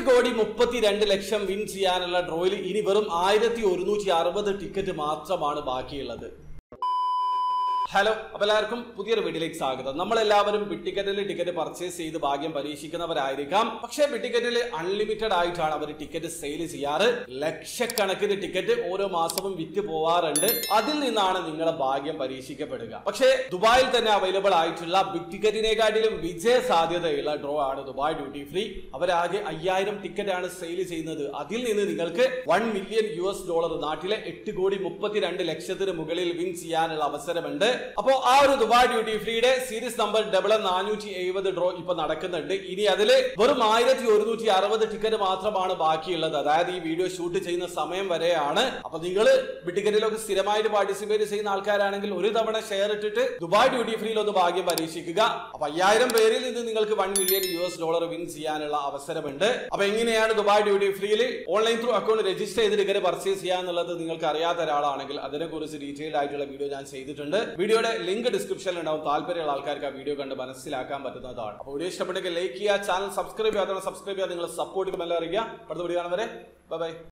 കോടി മുപ്പത്തിരണ്ട് ലക്ഷം വിൻ ചെയ്യാനുള്ള ഡ്രോയിൽ ഇനി വെറും ആയിരത്തി ഒരുന്നൂറ്റി അറുപത് ടിക്കറ്റ് മാത്രമാണ് ബാക്കിയുള്ളത് ഹലോ അപ്പൊ എല്ലാവർക്കും പുതിയൊരു വീഡിയോയിലേക്ക് സ്വാഗതം നമ്മൾ എല്ലാവരും ബിട്ടിക്കറ്റിൽ ടിക്കറ്റ് പർച്ചേസ് ചെയ്ത് ഭാഗ്യം പരീക്ഷിക്കുന്നവരായിരിക്കാം പക്ഷേ ബിട്ടിക്കറ്റിൽ അൺലിമിറ്റഡ് ആയിട്ടാണ് അവർ ടിക്കറ്റ് സെയിൽ ചെയ്യാറ് ലക്ഷക്കണക്കിന് ടിക്കറ്റ് ഓരോ മാസവും വിറ്റ് പോവാറുണ്ട് അതിൽ നിന്നാണ് നിങ്ങളെ ഭാഗ്യം പരീക്ഷിക്കപ്പെടുക പക്ഷേ ദുബായിൽ തന്നെ അവൈലബിൾ ആയിട്ടുള്ള ബിഗ് ടിക്കറ്റിനെക്കാട്ടിലും വിജയ സാധ്യതയുള്ള ഡ്രോ ആണ് ദുബായ് ഡ്യൂട്ടി ഫ്രീ അവരാകെ അയ്യായിരം ടിക്കറ്റ് ആണ് സെയിൽ ചെയ്യുന്നത് അതിൽ നിന്ന് നിങ്ങൾക്ക് one million U S dollar നാട്ടിലെ എട്ട് കോടി മുപ്പത്തിരണ്ട് ലക്ഷത്തിന് മുകളിൽ വിൻ ചെയ്യാനുള്ള അവസരമുണ്ട് അപ്പോ ആ ഒരു ദുബായ് ഡ്യൂട്ടി ഫ്രീയുടെ സീരീസ് നമ്പർ ഡബിൾ നാനൂറ്റി എഴുപത് ഡ്രോ ഇപ്പൊ നടക്കുന്നുണ്ട് ഇനി അതില് വെറും ആയിരത്തി ഒരുന്നൂറ്റി അറുപത് ടിക്കറ്റ് മാത്രമാണ് ബാക്കിയുള്ളത് അതായത് ഈ വീഡിയോ ഷൂട്ട് ചെയ്യുന്ന സമയം വരെയാണ് അപ്പൊ നിങ്ങൾ ടിക്കറ്റിലൊക്കെ സ്ഥിരമായിട്ട് പാർട്ടിസിപ്പേറ്റ് ചെയ്യുന്ന ആൾക്കാരാണെങ്കിൽ ഒരു തവണ ഷെയർ ഇട്ടിട്ട് ദുബായ് ഡ്യൂട്ടി ഫ്രീയിൽ ഒന്ന് ഭാഗ്യം പരീക്ഷിക്കുക അപ്പൊ അയ്യായിരം പേരിൽ നിന്ന് നിങ്ങൾക്ക് one million U S dollar win ചെയ്യാനുള്ള അവസരമുണ്ട് അപ്പൊ എങ്ങനെയാണ് ദുബായ് ഡ്യൂട്ടി ഫ്രീയിൽ ഓൺലൈൻ ത്രൂ അക്കൗണ്ട് രജിസ്റ്റർ ചെയ്ത് ടിക്കറ്റ് പർച്ചേസ് ചെയ്യാന്നുള്ളത് നിങ്ങൾക്ക് അറിയാത്ത ഒരാളാണെങ്കിൽ അതിനെക്കുറിച്ച് ഡീറ്റെയിൽഡ് ആയിട്ടുള്ള വീഡിയോ ഞാൻ ചെയ്തിട്ടുണ്ട് വീഡിയോയുടെ ലിങ്ക് ഡിസ്ക്രിപ്ഷനിൽ ഉണ്ടാവും താല്പര്യമുള്ള ആൾക്കാർക്ക് ആ വീഡിയോ കണ്ട് മനസ്സിലാക്കാൻ പറ്റുന്നതാണ് അപ്പോൾ വീഡിയോ ഇഷ്ടപ്പെട്ടെങ്കിൽ ലൈക്ക് ചെയ്യുക ചാനൽ സബ്സ്ക്രൈബ് ചെയ്യാതെ സബ്സ്ക്രൈബ് ചെയ്യാതെ നിങ്ങൾ സപ്പോർട്ട് ചെയ്യുമെല്ലാം അറിയിക്കുക അടുത്ത വീഡിയോ കാണുന്നവരെ ബൈ